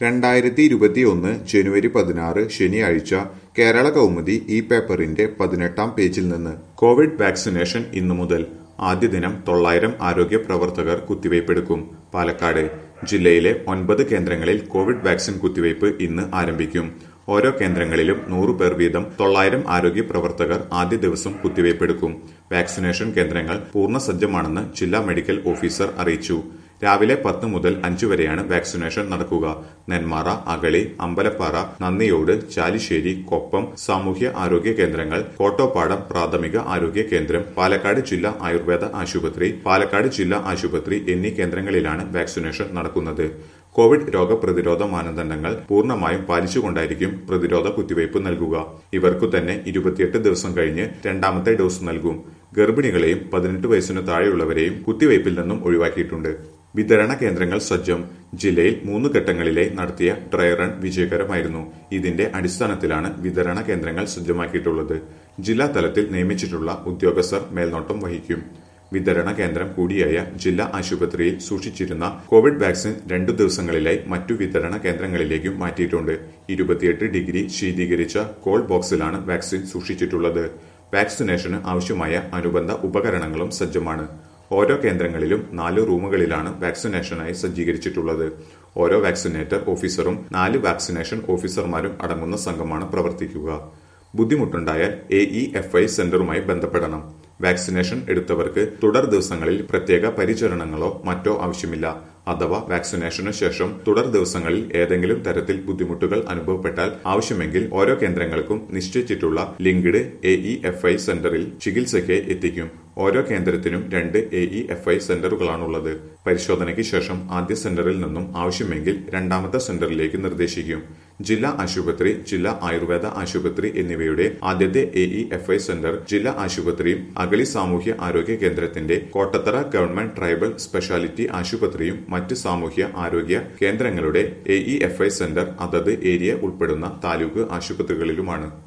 രണ്ടായിരത്തി ഇരുപത്തിയൊന്ന് ജനുവരി പതിനാറ് ശനിയാഴ്ച കേരള കൗമുദി ഈ പേപ്പറിന്റെ പതിനെട്ടാം പേജിൽ നിന്ന് കോവിഡ് വാക്സിനേഷൻ ഇന്നു മുതൽ ആദ്യ ദിനം തൊള്ളായിരം ആരോഗ്യ പ്രവർത്തകർ കുത്തിവയ്പ്പെടുക്കും പാലക്കാട് ജില്ലയിലെ ഒൻപത് കേന്ദ്രങ്ങളിൽ കോവിഡ് വാക്സിൻ കുത്തിവയ്പ് ഇന്ന് ആരംഭിക്കും ഓരോ കേന്ദ്രങ്ങളിലും നൂറ് പേർ വീതം തൊള്ളായിരം ആരോഗ്യ പ്രവർത്തകർ ആദ്യ ദിവസം കുത്തിവയ്പ്പെടുക്കും വാക്സിനേഷൻ കേന്ദ്രങ്ങൾ പൂർണ്ണ സജ്ജമാണെന്ന് ജില്ലാ മെഡിക്കൽ ഓഫീസർ അറിയിച്ചു രാവിലെ പത്ത് മുതൽ അഞ്ചു വരെയാണ് വാക്സിനേഷൻ നടക്കുക നെന്മാറ അകളി അമ്പലപ്പാറ നന്ദിയോട് ചാലിശ്ശേരി കൊപ്പം സാമൂഹ്യ ആരോഗ്യ കേന്ദ്രങ്ങൾ കോട്ടോപ്പാടം പ്രാഥമിക ആരോഗ്യ കേന്ദ്രം പാലക്കാട് ജില്ലാ ആയുർവേദ ആശുപത്രി പാലക്കാട് ജില്ലാ ആശുപത്രി എന്നീ കേന്ദ്രങ്ങളിലാണ് വാക്സിനേഷൻ നടക്കുന്നത് കോവിഡ് രോഗപ്രതിരോധ മാനദണ്ഡങ്ങൾ പൂർണ്ണമായും പാലിച്ചുകൊണ്ടായിരിക്കും പ്രതിരോധ കുത്തിവയ്പ് നൽകുക ഇവർക്കു തന്നെ ഇരുപത്തിയെട്ട് ദിവസം കഴിഞ്ഞ് രണ്ടാമത്തെ ഡോസ് നൽകും ഗർഭിണികളെയും പതിനെട്ട് വയസ്സിനു താഴെയുള്ളവരെയും കുത്തിവയ്പിൽ നിന്നും ഒഴിവാക്കിയിട്ടുണ്ട് വിതരണ കേന്ദ്രങ്ങൾ സജ്ജം ജില്ലയിൽ മൂന്ന് ഘട്ടങ്ങളിലെ നടത്തിയ ഡ്രൈ റൺ വിജയകരമായിരുന്നു ഇതിന്റെ അടിസ്ഥാനത്തിലാണ് വിതരണ കേന്ദ്രങ്ങൾ സജ്ജമാക്കിയിട്ടുള്ളത് ജില്ലാ തലത്തിൽ നിയമിച്ചിട്ടുള്ള ഉദ്യോഗസ്ഥർ മേൽനോട്ടം വഹിക്കും വിതരണ കേന്ദ്രം കൂടിയായ ജില്ലാ ആശുപത്രിയിൽ സൂക്ഷിച്ചിരുന്ന കോവിഡ് വാക്സിൻ രണ്ടു ദിവസങ്ങളിലായി മറ്റു വിതരണ കേന്ദ്രങ്ങളിലേക്കും മാറ്റിയിട്ടുണ്ട് ഇരുപത്തിയെട്ട് ഡിഗ്രി ശീതീകരിച്ച കോൾഡ് ബോക്സിലാണ് വാക്സിൻ സൂക്ഷിച്ചിട്ടുള്ളത് വാക്സിനേഷന് ആവശ്യമായ അനുബന്ധ ഉപകരണങ്ങളും സജ്ജമാണ് ഓരോ കേന്ദ്രങ്ങളിലും നാല് റൂമുകളിലാണ് വാക്സിനേഷനായി സജ്ജീകരിച്ചിട്ടുള്ളത് ഓരോ വാക്സിനേറ്റർ ഓഫീസറും നാല് വാക്സിനേഷൻ ഓഫീസർമാരും അടങ്ങുന്ന സംഘമാണ് പ്രവർത്തിക്കുക ബുദ്ധിമുട്ടുണ്ടായാൽ എ ഇ എഫ് ഐ സെന്ററുമായി ബന്ധപ്പെടണം വാക്സിനേഷൻ എടുത്തവർക്ക് തുടർ ദിവസങ്ങളിൽ പ്രത്യേക പരിചരണങ്ങളോ മറ്റോ ആവശ്യമില്ല അഥവാ വാക്സിനേഷനു ശേഷം തുടർ ദിവസങ്ങളിൽ ഏതെങ്കിലും തരത്തിൽ ബുദ്ധിമുട്ടുകൾ അനുഭവപ്പെട്ടാൽ ആവശ്യമെങ്കിൽ ഓരോ കേന്ദ്രങ്ങൾക്കും നിശ്ചയിച്ചിട്ടുള്ള linked A E F I സെന്ററിൽ ചികിത്സയ്ക്ക് എത്തിക്കും ഓരോ കേന്ദ്രത്തിനും രണ്ട് എ ഇ എഫ് ഐ സെന്ററുകളാണുള്ളത് പരിശോധനയ്ക്ക് ശേഷം ആദ്യ സെന്ററിൽ നിന്നും ആവശ്യമെങ്കിൽ രണ്ടാമത്തെ സെന്ററിലേക്ക് നിർദ്ദേശിക്കും ജില്ലാ ആശുപത്രി ജില്ലാ ആയുർവേദ ആശുപത്രി എന്നിവയുടെ ആദ്യത്തെ A E F I centre ജില്ലാ ആശുപത്രിയും അഗളി സാമൂഹ്യ ആരോഗ്യ കേന്ദ്രത്തിന്റെ കോട്ടത്തറ ഗവൺമെന്റ് ട്രൈബൽ സ്പെഷ്യാലിറ്റി ആശുപത്രിയും മറ്റ് സാമൂഹ്യ ആരോഗ്യ കേന്ദ്രങ്ങളുടെ A E F I centre അതത് ഏരിയ ഉൾപ്പെടുന്ന താലൂക്ക് ആശുപത്രികളിലുമാണ്